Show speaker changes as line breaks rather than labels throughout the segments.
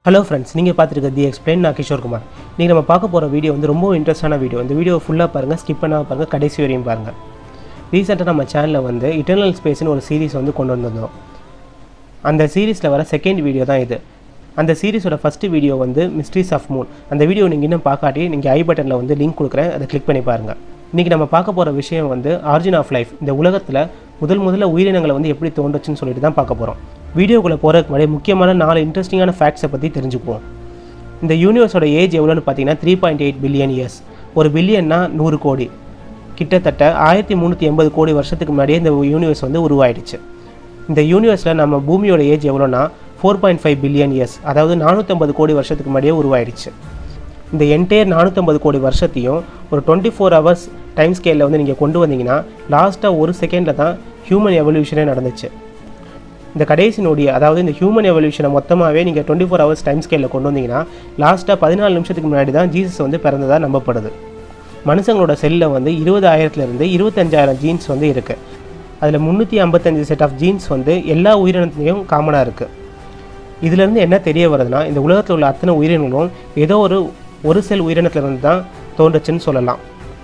hello friends நீங்கள் பார்த்துருக்க தி explain நான் கிஷோர் குமார் நீங்கள் நம்ம பார்க்க போகிற வீடியோ வந்து ரொம்ப இன்ட்ரெஸ்டான வீடியோ இந்த வீடியோ ஃபுல்லாக பாருங்கள் ஸ்கிப் பண்ணாமல் பாருங்கள் கடைசி வரையும் பாருங்கள் ரீசெண்டாக நம்ம சேனலில் வந்து இட்டர்னல் ஸ்பேஸ்னு ஒரு சீரிஸ் வந்து கொண்டு வந்திருந்தோம் அந்த சீரிஸில் வர செகண்ட் வீடியோ தான் இது அந்த சீரிஸோட ஃபஸ்ட்டு வீடியோ வந்து மிஸ்ட்ரீஸ் ஆஃப் மூன் அந்த வீடியோ நீங்கள் இன்னும் பார்க்காட்டி நீங்கள் ஐ பட்டனில் வந்து லிங்க் கொடுக்குறேன் அதை கிளிக் பண்ணி பாருங்கள் இன்றைக்கி நம்ம பார்க்க போகிற விஷயம் வந்து ஆரிஜின் ஆஃப் லைஃப் இந்த உலகத்தில் முதல் முதல்ல உயிரினங்களை வந்து எப்படி தோன்றுச்சுன்னு சொல்லிட்டு தான் பார்க்க போகிறோம் வீடியோக்குள்ளே போகிறதுக்கு முன்னாடி முக்கியமான நாலு இன்ட்ரெஸ்டிங்கான ஃபேக்ட்ஸை பற்றி தெரிஞ்சுக்குவோம் இந்த யூனிவர்ஸோட ஏஜ் எவ்வளோன்னு பார்த்தீங்கன்னா three point eight billion years ஒரு பில்லியன்னா நூறு கோடி கிட்டத்தட்ட ஆயிரத்தி முந்நூற்றி எண்பது கோடி வருஷத்துக்கு முன்னாடியே இந்த யூனிவர்ஸ் வந்து உருவாயிடுச்சு இந்த யூனிவர்ஸில் நம்ம பூமியோட ஏஜ் எவ்வளோனா four point five billion years அதாவது நானூற்றம்பது கோடி வருஷத்துக்கு முன்னாடியே உருவாயிடுச்சு இந்த என்டையர் நானூற்றம்பது கோடி வருஷத்தையும் ஒரு டுவெண்ட்டி ஃபோர் ஹவர்ஸ் டைம் ஸ்கேலில் வந்து நீங்கள் கொண்டு வந்தீங்கன்னா லாஸ்ட்டாக ஒரு செகண்டில் தான் ஹியூமன் எவல்யூஷனே நடந்துச்சு இந்த கடைசி நொடி அதாவது இந்த ஹியூமன் எவல்யூஷனை மொத்தமாகவே நீங்கள் டுவெண்ட்டி ஃபோர் ஹவர்ஸ் டைம் ஸ்கேலில் கொண்டு வந்தீங்கன்னா லாஸ்ட்டாக பதினாலு நிமிஷத்துக்கு முன்னாடி தான் ஜீசஸ் வந்து பிறந்ததாக நம்பப்படுது மனுஷங்களோட செல்லில் வந்து இருபதாயிரத்துலேருந்து இருபத்தஞ்சாயிரம் ஜீன்ஸ் வந்து இருக்குது அதில் முந்நூற்றி ஐம்பத்தஞ்சு செட் ஆஃப் ஜீன்ஸ் வந்து எல்லா உயிரினத்துலேயும் காமனாக இருக்குது இதுலேருந்து என்ன தெரிய வருதுன்னா இந்த உலகத்தில் உள்ள அத்தனை உயிரினங்களும் ஏதோ ஒரு ஒரு செல் உயிரினத்துலேருந்து தான் தோன்றுச்சுன்னு சொல்லலாம்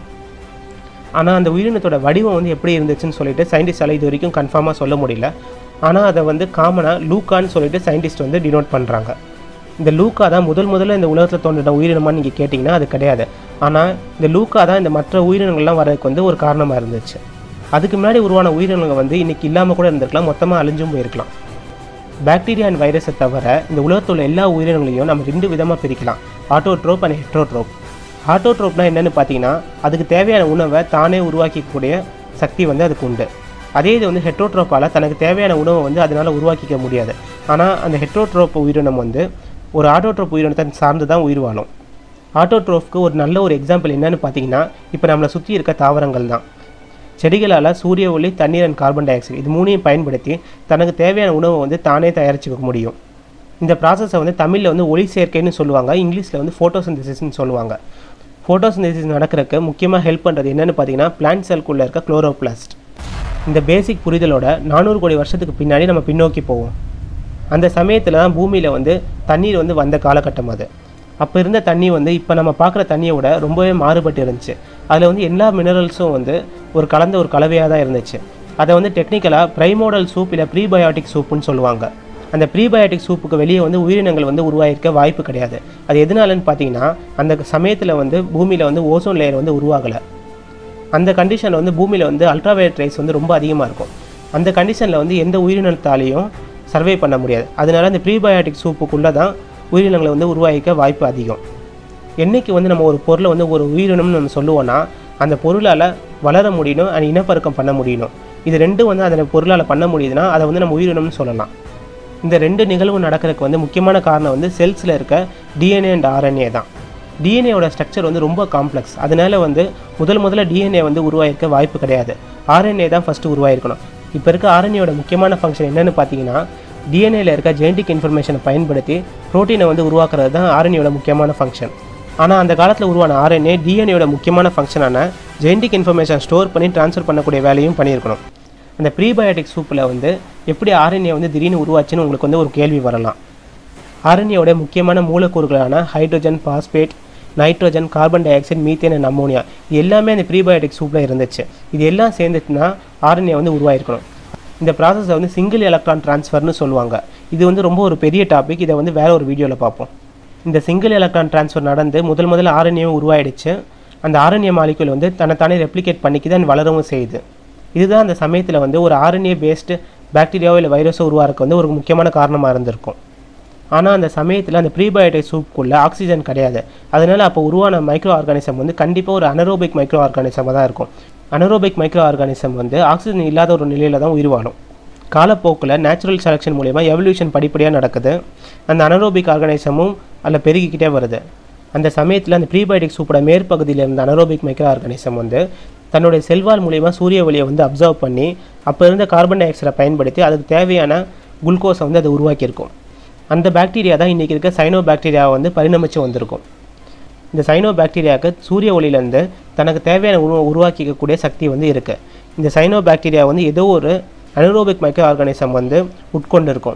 ஆனால் அந்த உயிரினத்தோட வடிவம் வந்து எப்படி இருந்துச்சுன்னு சொல்லிட்டு சயின்டிஸ்டால் இது வரைக்கும் கன்ஃபார்மாக சொல்ல முடியல ஆனால் அதை வந்து காமனாக லூக்கான்னு சொல்லிட்டு சயின்டிஸ்ட் வந்து டினோட் பண்ணுறாங்க இந்த லூக்கா தான் முதல் முதல்ல இந்த உலகத்தில் தோன்றின உயிரினமான்னு நீங்கள் கேட்டிங்கன்னா அது கிடையாது ஆனால் இந்த லூக்கா தான் இந்த மற்ற உயிரினங்கள்லாம் வரதுக்கு வந்து ஒரு காரணமாக இருந்துச்சு அதுக்கு முன்னாடி உருவான உயிரினங்கள் வந்து இன்றைக்கி இல்லாமல் கூட இருந்திருக்கலாம் மொத்தமாக அழிஞ்சும் போயிருக்கலாம் பாக்டீரியா அண்ட் வைரஸை தவிர இந்த உலகத்தில் உள்ள எல்லா உயிரினங்களையும் நம்ம ரெண்டு விதமாக பிரிக்கலாம் ஆட்டோட்ரோப் அண்ட் ஹெட்ரோட்ரோப் ஆட்டோட்ரோப்னா என்னென்னு பார்த்தீங்கன்னா அதுக்கு தேவையான உணவை தானே உருவாக்கிக்கக்கூடிய சக்தி வந்து அதுக்கு உண்டு அதே இது வந்து ஹெட்ரோட்ரோப்பால் தனக்கு தேவையான உணவை வந்து அதனால் உருவாக்கிக்க முடியாது ஆனால் அந்த ஹெட்ரோட்ரோப் உயிரினம் வந்து ஒரு ஆட்டோட்ரோப் உயிரினத்தை சார்ந்து தான் உயிர் வாழும் ஆட்டோட்ரோஃப்க்கு ஒரு நல்ல ஒரு எக்ஸாம்பிள் என்னன்னு பார்த்தீங்கன்னா இப்போ நம்மளை சுற்றி இருக்க தாவரங்கள் தான் செடிகளால் சூரிய ஒளி தண்ணீர் அண்ட் கார்பன் டை ஆக்சைடு இது மூணையும் பயன்படுத்தி தனக்கு தேவையான உணவை வந்து தானே தயாரிச்சுக்க முடியும் இந்த ப்ராசஸை வந்து தமிழில் வந்து ஒளி சேர்க்கைன்னு சொல்லுவாங்க இங்கிலீஷில் வந்து ஃபோட்டோசிந்தசிஸ்னு சொல்லுவாங்க ஃபோட்டோசிந்தசிஸ் நடக்கிறதுக்கு முக்கியமாக ஹெல்ப் பண்ணுறது என்னென்னு பார்த்தீங்கன்னா பிளான்ட் செல்குள்ளே இருக்க குளோரோபிளாஸ்ட் இந்த பேசிக் புரிதலோட நானூறு கோடி வருஷத்துக்கு பின்னாடி நம்ம பின்னோக்கி போவோம் அந்த சமயத்தில் தான் பூமியில் வந்து தண்ணீர் வந்து வந்த காலகட்டம் அது அப்போ இருந்த தண்ணி வந்து இப்போ நம்ம பார்க்குற தண்ணியை விட ரொம்பவே மாறுபட்டு இருந்துச்சு அதில் வந்து எல்லா மினரல்ஸும் வந்து ஒரு கலந்த ஒரு கலவையாக தான் இருந்துச்சு அதை வந்து டெக்னிக்கலாக ப்ரைமோடல் சூப் இல்லை ப்ரீபயோட்டிக் சூப்புன்னு சொல்லுவாங்க அந்த ப்ரீபயோட்டிக் சூப்புக்கு வெளியே வந்து உயிரினங்கள் வந்து உருவாகிருக்க வாய்ப்பு கிடையாது அது எதனாலன்னு பார்த்தீங்கன்னா அந்த சமயத்தில் வந்து பூமியில் வந்து ஓசோன் லேயர் வந்து உருவாகலை அந்த கண்டிஷனில் வந்து பூமியில் வந்து அல்ட்ராவயலட் ரைஸ் வந்து ரொம்ப அதிகமாக இருக்கும் அந்த கண்டிஷனில் வந்து எந்த உயிரினத்தாலையும் சர்வே பண்ண முடியாது அதனால இந்த ப்ரீபயோட்டிக் சூப்புக்குள்ளே தான் உயிரினங்களை வந்து உருவாகிக்க வாய்ப்பு அதிகம் என்றைக்கு வந்து நம்ம ஒரு பொருளை வந்து ஒரு உயிரினம்னு நம்ம சொல்லுவோன்னா அந்த பொருளால் வளர முடியணும் அண்ட் இனப்பெருக்கம் பண்ண முடியணும் இது ரெண்டும் வந்து அந்த பொருளால் பண்ண முடியுதுன்னா அதை வந்து நம்ம உயிரினம்னு சொல்லலாம் இந்த ரெண்டு நிகழ்வு நடக்கிறதுக்கு வந்து முக்கியமான காரணம் வந்து செல்ஸில் இருக்க டிஎன்ஏ அண்ட் ஆர்என்ஏ தான் டிஎன்ஏவோட ஸ்ட்ரக்சர் வந்து ரொம்ப காம்ப்ளெக்ஸ் அதனால வந்து முதல் முதல்ல டிஎன்ஏ வந்து உருவாயிருக்க வாய்ப்பு கிடையாது ஆர்என்ஏ தான் ஃபஸ்ட்டு உருவாயிருக்கணும் இப்போ இருக்க ஆர்என்ஏவோட முக்கியமான ஃபங்க்ஷன் என்னென்னு பார்த்தீங்கன்னா டிஎன்ஏல இருக்க ஜெனடிக் இன்ஃபர்மேஷனை பயன்படுத்தி ப்ரோட்டீனை வந்து உருவாக்குறது தான் ஆர்என்ஏவோட முக்கியமான ஃபங்க்ஷன் ஆனால் அந்த காலத்தில் உருவான ஆர்என்ஏ டிஎன்ஏவோட முக்கியமான ஃபங்க்ஷனான ஜெனடிக் இன்ஃபர்மேஷன் ஸ்டோர் பண்ணி ட்ரான்ஸ்ஃபர் பண்ணக்கூடிய வேலையும் பண்ணியிருக்கணும் அந்த ப்ரீபயோட்டிக் சூப்பில் வந்து எப்படி ஆர்என்ஏ வந்து திடீர்னு உருவாச்சுன்னு உங்களுக்கு வந்து ஒரு கேள்வி வரலாம் ஆர்என்ஏவோட முக்கியமான மூலக்கூறுகளான hydrogen phosphate nitrogen carbon dioxide methane and ammonia இது எல்லாமே அந்த ப்ரீபயோட்டிக் சூப்பில் இருந்துச்சு இது எல்லாம் சேர்ந்துச்சுன்னா ஆர்என்ஏ வந்து உருவாயிருக்கணும் இந்த ப்ராசஸை வந்து சிங்கிள் எலக்ட்ரான் ட்ரான்ஸ்ஃபர்னு சொல்லுவாங்க இது வந்து ரொம்ப ஒரு பெரிய டாபிக் இதை வந்து வேற ஒரு வீடியோவில் பார்ப்போம் இந்த சிங்கிள் எலக்ட்ரான் ட்ரான்ஸ்ஃபர் நடந்து முதல் முதல்ல ஆர்என்ஏவும் உருவாயிடுச்சு அந்த ஆர்என்ஏ மாலிகுல் வந்து தன்னைத்தானே ரெப்ளிகேட் பண்ணிக்கிது அண்ட் வளரவும் செய்யுது இதுதான் அந்த சமயத்தில் வந்து ஒரு ஆர்என்ஏ பேஸ்டு பாக்டீரியாவோ இல்லை வைரஸோ உருவாக்க வந்து ஒரு முக்கியமான காரணமாக இருந்திருக்கும் ஆனால் அந்த சமயத்தில் அந்த ப்ரீபயோட்டிக் சூப்புக்குள்ளே ஆக்சிஜன் கிடையாது அதனால் அப்போ உருவான மைக்ரோ ஆர்கானிசம் வந்து கண்டிப்பாக ஒரு அனரோபிக் மைக்ரோ ஆர்கானிசமாக தான் இருக்கும் அனரோபிக் மைக்ரோ ஆர்கானிசம் வந்து ஆக்சிஜன் இல்லாத ஒரு நிலையில் தான் உயிர் வாழும் காலப்போக்கில் நேச்சுரல் செலெக்ஷன் மூலயமா எவல்யூஷன் படிப்படியாக நடக்குது அந்த அனரோபிக் ஆர்கானிசமும் அதில் பெருகிக்கிட்டே வருது அந்த சமயத்தில் அந்த ப்ரீபயோட்டிக் சூப்போட மேற்பகுதியில் இருந்த அனரோபிக் மைக்ரோ ஆர்கானிசம் வந்து தன்னுடைய செல்வால் மூலியமாக சூரிய ஒளியை வந்து அப்சர்வ் பண்ணி அப்போ இருந்த கார்பன் டை ஆக்சைடை பயன்படுத்தி அதுக்கு தேவையான குளுக்கோஸை வந்து அதை உருவாக்கியிருக்கும் அந்த பாக்டீரியா தான் இன்றைக்கி இருக்க சைனோ பாக்டீரியாவை வந்து பரிணமிச்சு வந்திருக்கும் இந்த சைனோ பாக்டீரியாவுக்கு சூரிய ஒளியிலேருந்து தனக்கு தேவையான உணவு உருவாக்கிக்கக்கூடிய சக்தி வந்து இருக்குது இந்த சைனோ பாக்டீரியா வந்து ஏதோ ஒரு அனரோபிக் மைக்ரோ ஆர்கானிசம் வந்து உட்கொண்டு இருக்கும்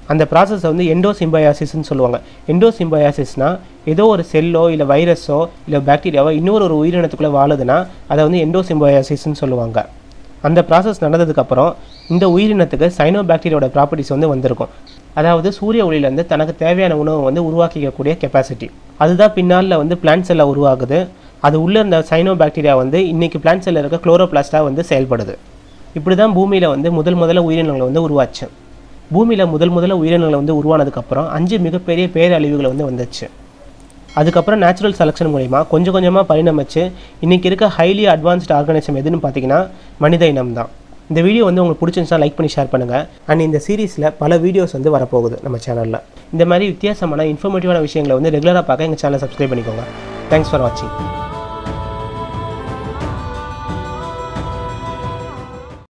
அந்த ப்ராசஸை வந்து எண்டோசிம்பயாசிஸ்ன்னு சொல்லுவாங்க எண்டோசிம்பயாசிஸ்னால் ஏதோ ஒரு செல்லோ இல்லை வைரஸோ இல்லை பாக்டீரியாவோ இன்னொரு ஒரு உயிரினத்துக்குள்ளே வாழுதுன்னா அதை வந்து எண்டோசிம்பயாசிஸ்ன்னு சொல்லுவாங்க அந்த ப்ராசஸ் நடந்ததுக்கப்புறம் இந்த உயிரினத்துக்கு சைனோபாக்டீரியாவோட ப்ராப்பர்ட்டிஸ் வந்து வந்திருக்கும் அதாவது சூரிய ஒளியிலேருந்து தனக்கு தேவையான உணவை வந்து உருவாக்கிக்கக்கூடிய கெப்பாசிட்டி அதுதான் பின்னால் வந்து பிளான்ட் செல்லை உருவாகுது அது உள்ளே இருந்த சைனோபாக்டீரியா வந்து இன்றைக்கி பிளான்ட் செல்லில் இருக்க குளோரோபிளாஸ்டாக வந்து செயல்படுது இப்படி தான் பூமியில் வந்து முதல் முதல்ல உயிரினங்கள் வந்து உருவாச்சு பூமியில் முதல் முதல்ல உயிரினங்கள் வந்து உருவானதுக்கப்புறம் அஞ்சு மிகப்பெரிய பேரழிவுகள் வந்து வந்துச்சு அதுக்கப்புறம் நேச்சுரல் செலெக்ஷன் மூலிமா கொஞ்சம் கொஞ்சமாக பரிணமிச்சு இன்றைக்கி இருக்க ஹைலி அட்வான்ஸ்டு ஆர்கனைசம் எதுன்னு பார்த்தீங்கன்னா மனித இனம் தான் இந்த வீடியோ வந்து உங்களுக்கு பிடிச்சிருந்துச்சுன்னா லைக் பண்ணி ஷேர் பண்ணுங்கள் அண்ட் இந்த சீரிஸில் பல வீடியோஸ் வந்து வரப்போகுது நம்ம சேனலில் இந்த மாதிரி வித்தியாசமான இன்ஃபர்மேட்டிவான விஷயங்களை வந்து ரெகுலராக பார்க்க எங்கள் சேனலை சப்ஸ்கிரைப் பண்ணிக்கோங்க தேங்க்ஸ் ஃபார் வாட்சிங்